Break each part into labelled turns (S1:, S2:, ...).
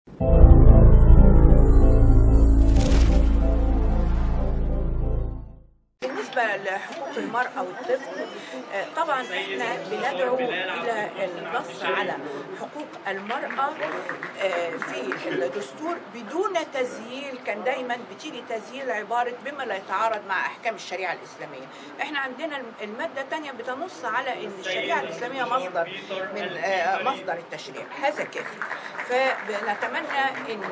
S1: بالنسبة لحقوق المرأة والطفل آه، طبعا احنا بندعو إلى النص على حقوق المرأة آه، في الدستور بدون تزييل كان دايما بتيجي تزييل عبارة بما لا يتعارض مع أحكام الشريعة الإسلامية احنا عندنا المادة الثانية بتنص على أن الشريعة الإسلامية مصدر من آه، مصدر التشريع هذا كافي فبنتمنى انه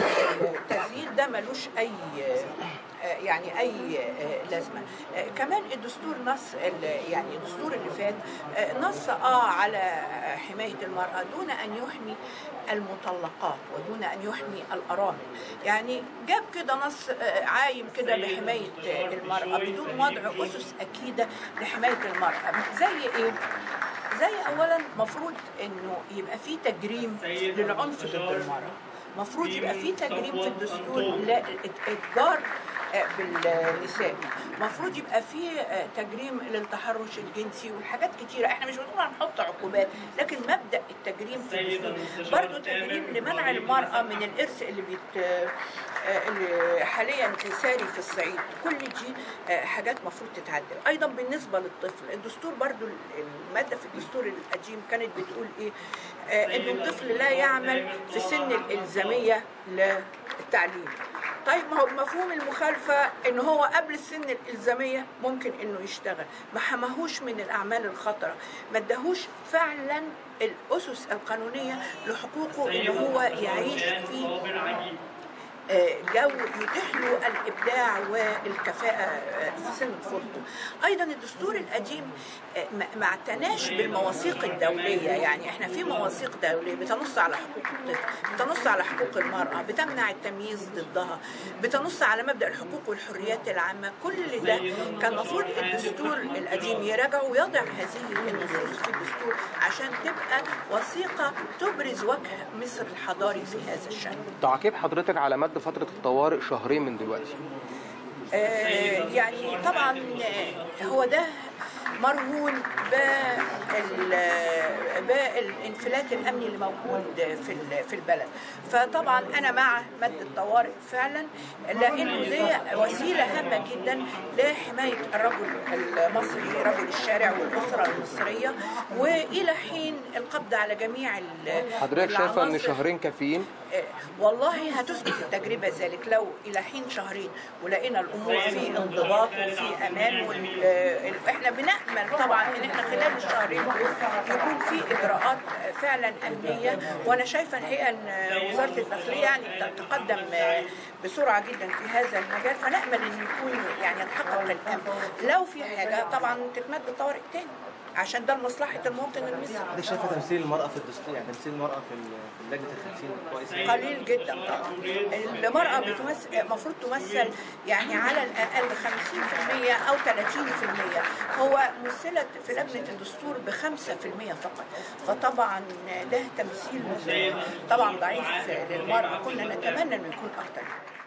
S1: التزييل ده ملوش اي آه، يعني اي آه، لازمه آه، كمان الدستور نص ال- يعني الدستور اللي فات آه، نص اه على حمايه المراه دون ان يحمي المطلقات ودون ان يحمي الارامل يعني جاب كده نص آه، عايم كده بحمايه آه، المراه بدون وضع اسس اكيده لحمايه المراه زي ايه زي اولا مفروض انه يبقى في تجريم للعنف ضد المراه مفروض يبقى في تجريم في الدستور لاتجار بالنساء مفروض يبقى في آه، تجريم للتحرش الجنسي وحاجات كتيره احنا مش بنقول هنحط عقوبات لكن مبدا التجريم في الدستور برضه تجريم لمنع المراه من الارث اللي بيت آه، اللي حاليا ساري في الصعيد كل دي آه، حاجات مفروض تتعدل ايضا بالنسبه للطفل الدستور برضو الماده في الدستور القديم كانت بتقول ايه آه، ان الطفل لا يعمل في سن الالزاميه للتعليم طيب ما هو مفهوم المخالفة ان هو قبل السن الإلزامية ممكن انه يشتغل ما حماهوش من الأعمال الخطرة ما اداهوش فعلا الأسس القانونية لحقوقه ان هو يعيش في آه، جو يتيح له الابداع والكفاءه آه، في سن طفولته. ايضا الدستور القديم آه، ما- ما اعتناش بالمواثيق الدوليه يعني احنا في مواثيق دوليه بتنص على حقوق الطفل، بتنص على حقوق المراه، بتمنع التمييز ضدها، بتنص على مبدا الحقوق والحريات العامه، كل ده كان المفروض الدستور القديم يراجعه ويضع هذه النصوص في الدستور عشان تبقى وثيقه تبرز وجه مصر الحضاري في هذا الشان.
S2: تعقيب حضرتك على مد فترة الطوارئ شهرين من دلوقتي
S1: آه، يعني طبعا آه، هو ده مرهون بال- بالانفلات الامني اللي موجود في ال- في البلد فطبعا انا مع مد الطوارئ فعلا لانه دي وسيله هامه جدا لحمايه الرجل المصري رجل الشارع والاسره المصريه والى حين القبض على جميع ال-
S2: حضرتك شايفة ان
S1: العناصر.
S2: شهرين كافيين
S1: آه، والله هتثبت التجربه ذلك لو الى حين شهرين ولقينا الامور في انضباط وفي امان وال- آه، ال- احنا بنامل طبعا ان احنا خلال الشهرين دول يكون في اجراءات آه، فعلا امنيه وانا شايفه الحقيقه ان آه، وزاره الداخليه يعني تتقدم آه، بسرعه جدا في هذا المجال فنامل ان يكون يعني يتحقق الامن لو في حاجه طبعا تتمد الطوارئ تاني عشان ده لمصلحه المواطن المصري
S3: حضرتك شايفه تمثيل المرأة في الدستور يعني تمثيل المرأة في ال- في لجنة الخمسين كويس
S1: قليل جدا طبعا المرأة بتمثل المفروض تمثل يعني على الأقل 50% أو 30% هو مثلت في لجنة الدستور ب 5% فقط فطبعا ده تمثيل طبعا ضعيف للمرأة كنا نتمنى أنه يكون أكتر